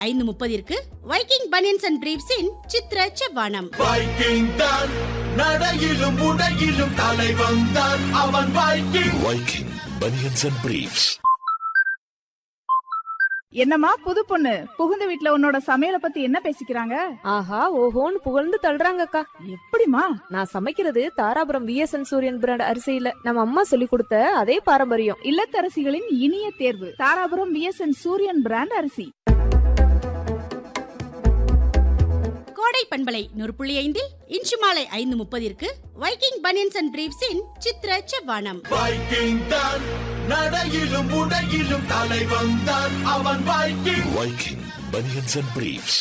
ஐந்து முப்பதிற்கு Viking banians and பிரீவ்ஸின் சித்ர செவ்வானம் Viking தான் நடையிலும் உடையிலும் தலைவன் தான் அவன் Viking Viking Bunions and Briefs. என்னம்மா புது பொண்ணு புகுந்த வீட்ல உன்னோட சமையல பத்தி என்ன பேசிக்கிறாங்க ஆஹா ஓஹோன்னு புகழ்ந்து தள்ளுறாங்கக்கா எப்படிமா நான் சமைக்கிறது தாராபுரம் விஎஸ்என் சூரியன் பிராண்ட் அரிசியில நம்ம அம்மா சொல்லி கொடுத்த அதே பாரம்பரியம் இல்லத்தரசிகளின் இனிய தேர்வு தாராபுரம் விஎஸ்என் சூரியன் பிராண்ட் அரிசி கோடை பண்பலை நூறு புள்ளி ஐந்தில் இன்று மாலை ஐந்து முப்பதிற்கு வைக்கிங் பனியன்ஸ் அண்ட் பிரீவ்ஸின் சித்ர செவ்வானம் வைக்கிங் தான் நடையிலும் உடையிலும் தலைவன் தான் அவன் Viking Viking Bunions and Briefs.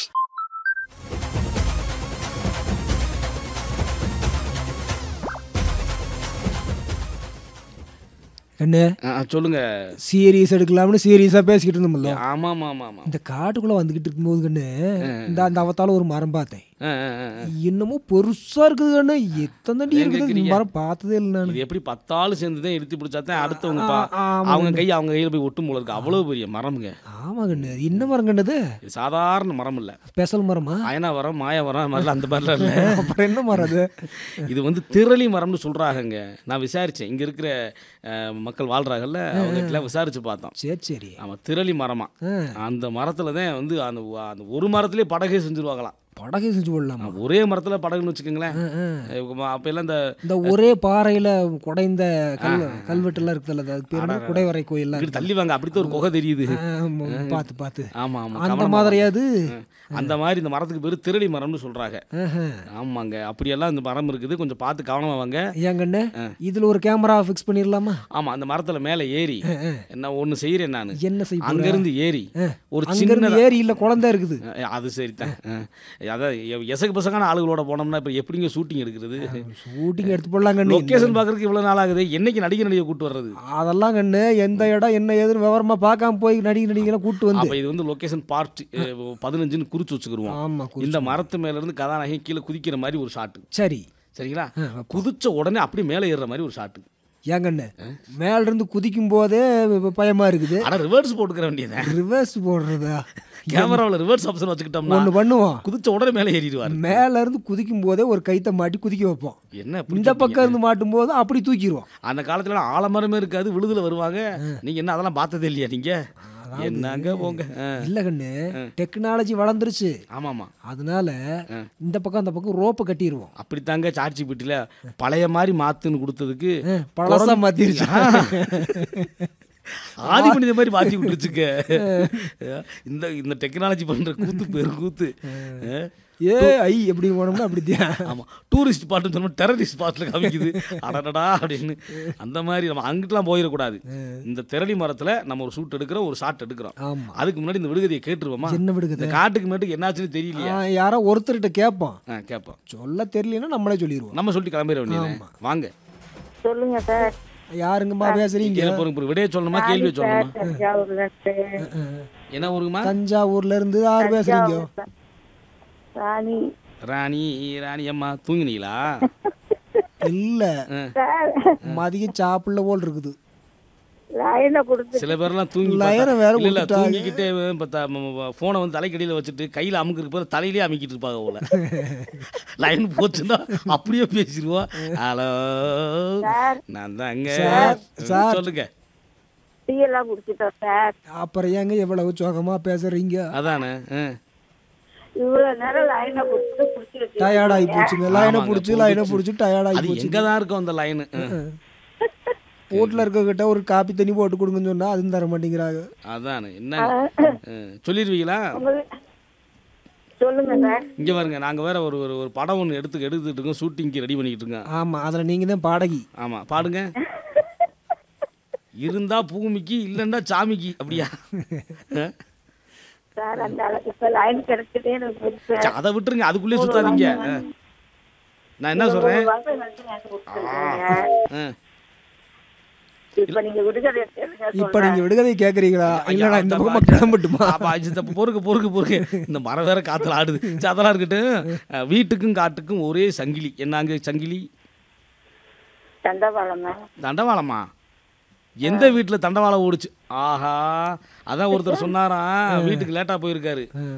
என்ன ஆ, சொல்லுங்க சீரியஸ் எடுக்கலாம்னு சீரியஸா பேசிக்கிட்டு இருந்தோம்ல ஆமா ஆமா ஆமா ஆமா இந்த காட்டுக்குள்ள வந்துகிட்டு இருக்கும்போது கண்ணு இந்த அந்த அவத்தால ஒரு மரம் பார்த்தேன் ஆ, ஆ, ஆ, ஆ. என்னமோ பெருசா இருக்குது கண்ணு எத்தனை தண்டி ஏன் இருக்குது இந்த கேக்குறீங்க? மரம் பார்த்ததே இல்லை நான் இது எப்படி பத்தாள் சேர்ந்து தான் எடுத்து பிடிச்சாதான் அடுத்தவங்க ஆ, பா ஆமா அவங்க கண்ணு. கை அவங்க கையில போய் ஒட்டும் போல இருக்கு அவ்வளவு பெரிய மரம்ங்க ஆமா கண்ணு அது என்ன மரம் கண்ணது இது சாதாரண மரம் இல்ல ஸ்பெஷல் மரமா அயனா மரம் மாய மரம் அது மாதிரிலாம் அந்த மாதிரிலாம் இல்ல அப்புறம் என்ன மரம் அது இது வந்து திரளி மரம்னு சொல்றாங்கங்க நான் விசாரிச்சேன் இங்க இருக்கிற அஹ், மக்கள் வாழ்றாங்கல்ல அவங்ககிட்ட விசாரிச்சு பார்த்தோம் சரி சரி ஆமா திரளி மரமா ஆ, அந்த மரத்துல தான் வந்து அந்த அந்த ஒரு மரத்திலே படகே செஞ்சுருவாங்களாம் படகை செஞ்சு போடலாமா ஒரே மரத்துல படகுன்னு வச்சுக்கோங்களேன் ஆ, ஆ. அப்ப எல்லாம் இந்த இந்த ஒரே பாறையில குடைந்த கல் கல்வெட்டு எல்லாம் இருக்குல்ல அது பேர் என்ன? குடைவரை கோயில்லாம் இங்கிட்டு தள்ளி வாங்க அப்படித்தான் ஒரு குகை தெரியுது பார்த்து பார்த்து ஆமா ஆமா அந்த கவனமா மாதிரியாவது வாங்க. அந்த மாதிரி இந்த மரத்துக்கு பேரு திரளி மரம்னு சொல்றாங்க ஆஹா. ஆமாங்க அப்படியெல்லாம் இந்த மரம் இருக்குது கொஞ்சம் பார்த்து கவனமா வாங்க ஏன் கண்ணு இதுல ஒரு கேமரா ஃபிக்ஸ் பண்ணிடலாமா ஆமா அந்த மரத்துல மேல ஏறி என்ன ஒண்ணு செய்யறேன் நானு என்ன செய்ய அங்க போற? இருந்து ஏறி ஒரு அங்க சின்ன இருந்து ஏரி இல்ல குழந்தை இருக்குது அது சரிதான் அஹ். அதான் எ- எசகு பசங்கான ஆளுகளோட போனோம்னா இப்ப எப்படிங்க ஷூட்டிங் எடுக்கிறது ஷூட்டிங் எடுத்து போடலாம் கண்ணு லொகேஷன் பாக்குறதுக்கு இவ்வளவு நாள் ஆகுது என்னைக்கு நடிகை நடிகை கூட்டு வர்றது அதெல்லாம் கண்ணு எந்த இடம் என்ன ஏதுன்னு விவரமா பார்க்காம போய் நடிகை நடிகை கூட்டு வந்து அப்ப இது வந்து லொகேஷன் பார்ட் பதினஞ்சுன்னு குறிச்சு வச்சுக்கிருவோம் ஆமா குறிச்சு. இந்த மரத்து மேல இருந்து கதாநாயகி கீழே குதிக்கிற மாதிரி ஒரு ஷாட்டு சரி சரிங்களா குதிச்ச உடனே அப்படியே மேலே ஏறுற மாதிரி ஒரு ஷாட்டு ஏன் கண்ணு மேல இருந்து குதிக்கும் போதே ப- பயமா இருக்குது ஆனா ரிவர்ஸ் போட்டுக்கிற வேண்டியது ரிவர்ஸ் போடுறதா கேமராவில் ரிவர்ஸ் ஆப்ஷன் வச்சுக்கிட்டோம்னா ஒண்ணு பண்ணுவோம் குதிச்ச உடனே மேலே ஏறிடுவார் மேல இருந்து குதிக்கும் போதே ஒரு கைத்தை மாட்டி குதிக்க வைப்போம் என்ன இப்படி இந்த பக்கம் சொல்றீங்க? இருந்து மாட்டும் போது அப்படி தூக்கிடுவோம் அந்த காலத்துல ஆலமரமே இருக்காது விழுதுல வருவாங்க நீங்க என்ன அதெல்லாம் பார்த்ததே இல்லையா நீங்க என்னங்க போங்க ஆ. இல்ல கண்ணு டெக்னாலஜி வளர்ந்துருச்சு ஆமாமா அதனால இந்த பக்கம் அந்த பக்கம் ரோப்பை கட்டிடுவோம் அப்படித்தாங்க சாட்சி பெட்டியில பழைய மாதிரி மாத்துன்னு கொடுத்ததுக்கு பழசா மாத்திருச்சு ஆதி மனித மாதிரி மாத்தி விட்டுருச்சுக்க இந்த இந்த டெக்னாலஜி பண்ற கூத்து பேர் கூத்து ஆ. ஏ ஐ எப்படி போனோம்னா அப்படித்தான் ஆமா டூரிஸ்ட் ஸ்பாட்னு சொன்னா டெரரிஸ்ட் ஸ்பாட்ல காமிக்குது அடடடா அப்படின்னு அந்த மாதிரி நம்ம அங்கிட்டுலாம் போயிடக்கூடாது இந்த திரளி மரத்துல நம்ம ஒரு ஷூட் எடுக்கிறோம் ஒரு ஷாட் எடுக்கிறோம் ஆமா அதுக்கு முன்னாடி இந்த விடுகதையை கேட்டுருவோமா என்ன இந்த விடுக்குது காட்டுக்கு மேட்டுக்கு என்னாச்சுன்னு தெரியலையா யாரோ ஒருத்தர்கிட்ட கேட்போம் ஆ, கேட்போம் சொல்ல தெரியலன்னா நம்மளே சொல்லிடுவோம் நம்ம சொல்லிட்டு கிளம்பிட வேண்டியது ஆமா. வாங்க சொல்லுங்க சார் யாருங்கம்மா பேசுறீங்க கேள்வி பொறுங்க பொறுங்க. விடைய சொல்லணுமா கேள்வியை சொல்லணுமா தஞ்சாவூர்ல இருந்து என்ன ஊருமா தஞ்சாவூர்ல இருந்து யார் பேசுறீங்க ராணி ராணி ராணி அம்மா தூங்கினீங்களா இல்ல சார் மதியம் சாப்பிடல போல் இருக்குது லைனை கொடுத்து சில பேர்லாம் தூங்கி லயரை வேற இல்ல இல்ல கொடுத்துட்டாங்க. தூங்கிக்கிட்டே போனை வந்து தலைக்கடியில வச்சுட்டு கையில அமுக்கிறதுக்கு பதிலா தலையிலே அமுக்கிட்டு இருப்பாங்க போல லைன் போச்சுன்னா அப்படியே பேசிடுவோம் ஹலோ நான் தாங்க சார், சார். சொல்லுங்க டீ எல்லாம் குடிச்சிட்டோம் சார் அப்புறம் ஏங்க எவ்வளவு சோகமா பேசுறீங்க அதானே ஆ. இவ்வளவு நேரம் லைனை கொடுத்து குடிச்சு வச்சு டயர்ட் ஆகி போச்சுங்க லைனை ஆமாங்க, புடிச்சு லைனை புடிச்சு. புடிச்சு டயர்ட் ஆகி அது போச்சு எங்க தான் இருக்கும் அந்த லைனு வீட்டுல இருக்க கிட்ட ஒரு காப்பி தண்ணி போட்டு கொடுங்கன்னு சொன்னா அதுவும் தர மாட்டேங்கிறாங்க அதானே என்ன ஆ. சொல்லிடுவீங்களா உங்களுக்கு- சொல்லுங்க சார் இங்க பாருங்க நாங்க வேற ஒரு ஒரு ஒரு படம் ஒன்று எடுத்து எடுத்துட்டு இருக்கோம் ஷூட்டிங்க்கு ரெடி பண்ணிக்கிட்டு இருக்கோம் ஆமா அதுல நீங்க தான் பாடகி ஆமா பாடுங்க இருந்தா பூமிக்கு இல்லைன்னா சாமிக்கு அப்படியா ஆ? சார் அந்த அளவுக்கு இப்ப லைன் கிடைச்சதே எனக்கு பெருசு சார். சரி, அதை விட்டுருங்க அதுக்குள்ளே சுத்தாதீங்க ஆ. நான் என்ன சொல்றேன் ஒரு வருஷம் கழிச்சு எனக்கு கொடுத்துருக்கீங்க. ஆ. இப்ப நீங்க விடுதலை கேளுங்க இப்ப சொல்றேன். நீங்க விடுகதை கேக்குறீங்களா இல்ல நான் இந்த பக்கமா கிளம்பட்டுமா அப்ப இது தப்பு, பொறுக்கு பொறுக்கு பொறுக்கு இந்த மரம் வேற காத்துல ஆடுது சரி, அதெல்லாம் இருக்கட்டும் அஹ், வீட்டுக்கும் காட்டுக்கும் ஒரே சங்கிலி என்னங்க சங்கிலி தண்டவாளமா தண்டவாளமா எந்த வீட்டுல தண்டவாளம் ஓடுச்சு ஆஹா அதான் ஒருத்தர் சொன்னாராம் வீட்டுக்கு லேட்டா போயிருக்காரு